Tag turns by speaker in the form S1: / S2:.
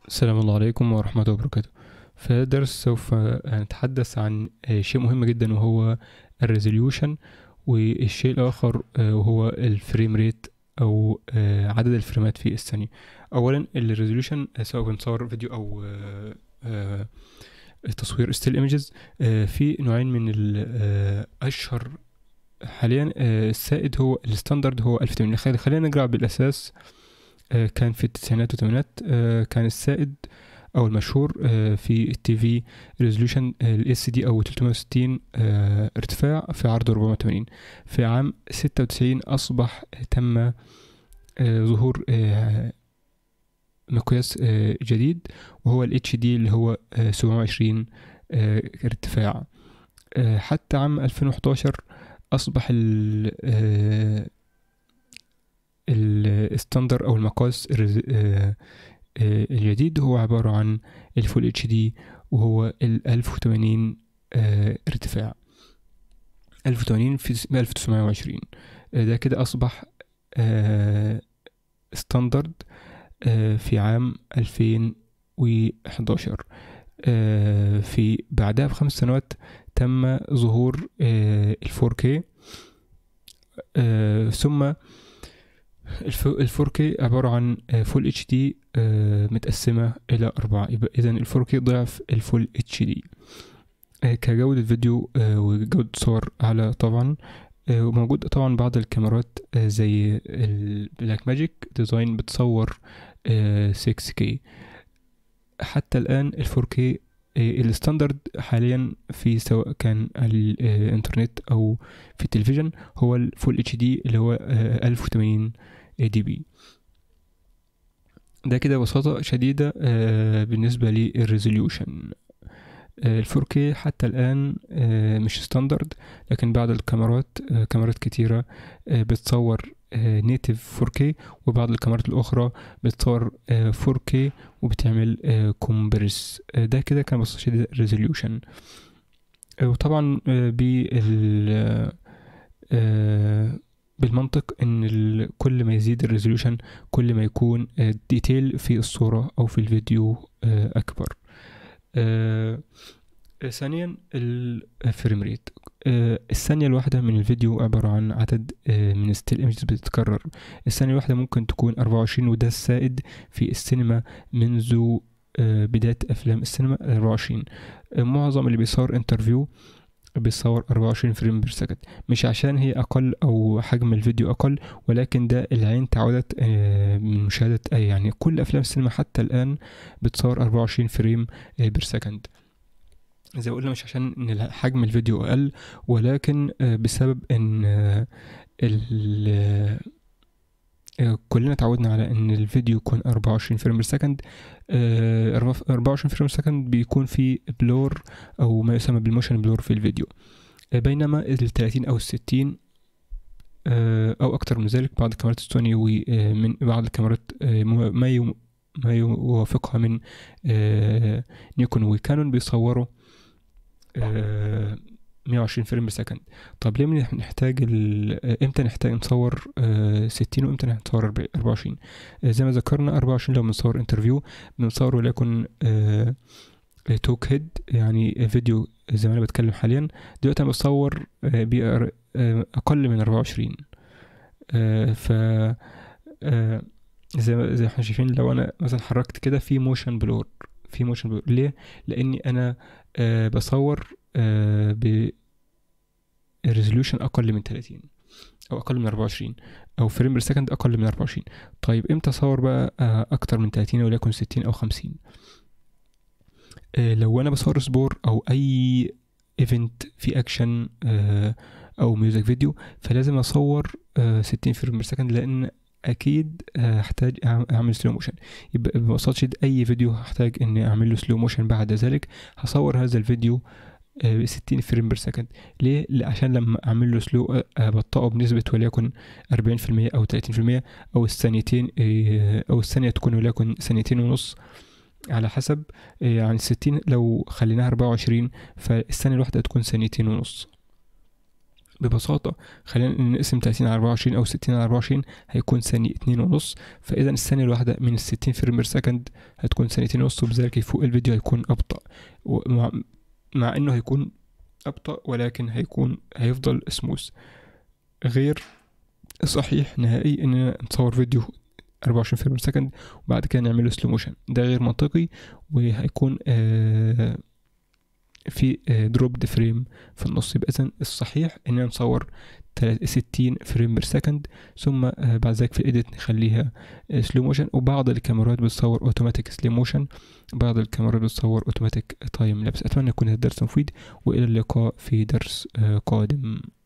S1: السلام الله عليكم ورحمة الله وبركاته في هذا الدرس سوف نتحدث عن آه، شيء مهم جدا وهو الريزوليوشن والشيء الآخر آه، وهو الفريم ريت أو آه، عدد الفريمات في الثانية أولا الريزوليوشن سواء بنصور فيديو أو آه، آه، تصوير ستيل ايمجز في نوعين من ال- آه، أشهر حاليا آه، السائد هو الستاندرد هو 1080 خلي- خلينا نقرأ بالأساس آه، كان في التسعينات والثمانينات آه، كان السائد او المشهور آه، في التي في ريزولوشن الاس دي او 360 آه، ارتفاع في عرض 480 في عام 96 اصبح تم آه، ظهور آه، مقياس آه، جديد وهو الاتش دي اللي هو آه، 720 آه، ارتفاع آه، حتى عام 2011 اصبح ال آه، الستاندر او المقاس الرز- آه، آه، الجديد هو عبارة عن الفول اتش دي وهو ال 1080 آه، ارتفاع 1080 في 1920 آه، ده كده أصبح ستاندرد في عام 2011 آه، في بعدها بخمس سنوات تم ظهور ال 4K آه، ثم ال 4K عبارة عن فول اتش دي متقسمة إلى أربعة يبقى إذا ال 4K ضعف الفول اتش دي كجودة فيديو آه، وجودة صور أعلى طبعا آه، وموجود طبعا بعض الكاميرات آه، زي البلاك ماجيك ديزاين بتصور آه، 6K حتى الآن ال 4K آه، الستاندرد حاليا في سواء كان الانترنت أو في التلفزيون هو الفول اتش دي اللي هو آه، 1080 دي بي ده كده ببساطة شديدة آه، بالنسبة للريزوليوشن ال 4K حتى الآن آه، مش ستاندرد لكن بعض الكاميرات آه، كاميرات كتيرة آه، بتصور نيتيف 4K وبعض الكاميرات الأخرى بتصور آه، 4K وبتعمل كومبرس ده كده كان ببساطة شديدة ريزوليوشن وطبعا آه، بال آه، بالمنطق ان ال- كل ما يزيد الريزوليوشن كل ما يكون الديتيل في الصورة او في الفيديو آه، اكبر آه، ثانيا الفريم ريت آه، الثانية الواحدة من الفيديو عبارة عن عدد آه، من ستيل ايمجز بتتكرر الثانية الواحدة ممكن تكون 24 وده السائد في السينما منذ آه، بداية أفلام السينما 24 آه، معظم اللي بيصور انترفيو بيصور 24 فريم بير سكند مش عشان هي أقل أو حجم الفيديو أقل ولكن ده العين تعودت آه، من مشاهدة أي يعني كل أفلام السينما حتى الآن بتصور 24 فريم آه، بير سكند زي ما قلنا مش عشان ان حجم الفيديو اقل ولكن آه، بسبب ان آه، ال آه، كلنا تعودنا على ان الفيديو يكون 24 فريم بير سكند آه، 24 فريم بير سكند بيكون في بلور او ما يسمى بالموشن بلور في الفيديو آه، بينما ال 30 او ال 60 آه، او اكتر من ذلك بعض الكاميرات السوني ومن بعض الكاميرات آه، ما يو- ما يوافقها من آه، نيكون وكانون بيصوروا آه، 120 فريم بير سكند طب ليه بنح- نحتاج ال- آه، امتى نحتاج نصور آه، 60 وامتى نصور 24 آه، زي ما ذكرنا 24 لو بنصور انترفيو بنصور وليكن آه، توك هيد يعني فيديو زي ما انا بتكلم حاليا دلوقتي انا بصور آه، بي- آه، اقل من 24 آه، ف آه، زي ما زي ما احنا شايفين لو انا مثلا حركت كده في موشن بلور في موشن بلور ليه لاني انا آه بصور آه ب ريزوليوشن اقل من 30 او اقل من 24 او فريم بير سكند اقل من 24 طيب امتى اصور بقى آه اكتر من 30 وليكن 60 او 50 آه لو انا بصور سبور او اي ايفنت في اكشن آه او ميوزك فيديو فلازم اصور آه 60 فريم بير سكند لان اكيد آه، هحتاج أع- اعمل سلو موشن يبقى ببساطه شديد اي فيديو هحتاج اني اعمل له سلو موشن بعد ذلك هصور هذا الفيديو ب 60 فريم بير سكند ليه؟ لا، عشان لما اعمل له سلو ابطئه بنسبه وليكن 40% او 30% او الثانيتين آه، او الثانيه تكون وليكن ثانيتين ونص على حسب آه، يعني 60 لو خليناها 24 فالثانيه الواحده تكون ثانيتين ونص ببساطة خلينا نقسم 30 على 24 أو 60 على 24 هيكون ثانية اتنين ونص فإذا الثانية الواحدة من الستين فريم بير سكند هتكون ثانيتين ونص وبذلك يفوق الفيديو هيكون أبطأ ومع مع إنه هيكون أبطأ ولكن هيكون هيفضل سموث غير صحيح نهائي إننا نصور فيديو 24 فريم بير سكند وبعد كده نعمله سلو موشن ده غير منطقي وهيكون آه في دروب فريم في النص يبقى اذا الصحيح اننا نصور 60 فريم بير سكند ثم بعد ذلك في الايديت نخليها سلو موشن وبعض الكاميرات بتصور اوتوماتيك سلو موشن بعض الكاميرات بتصور اوتوماتيك تايم لابس اتمنى يكون هذا الدرس مفيد والى اللقاء في درس قادم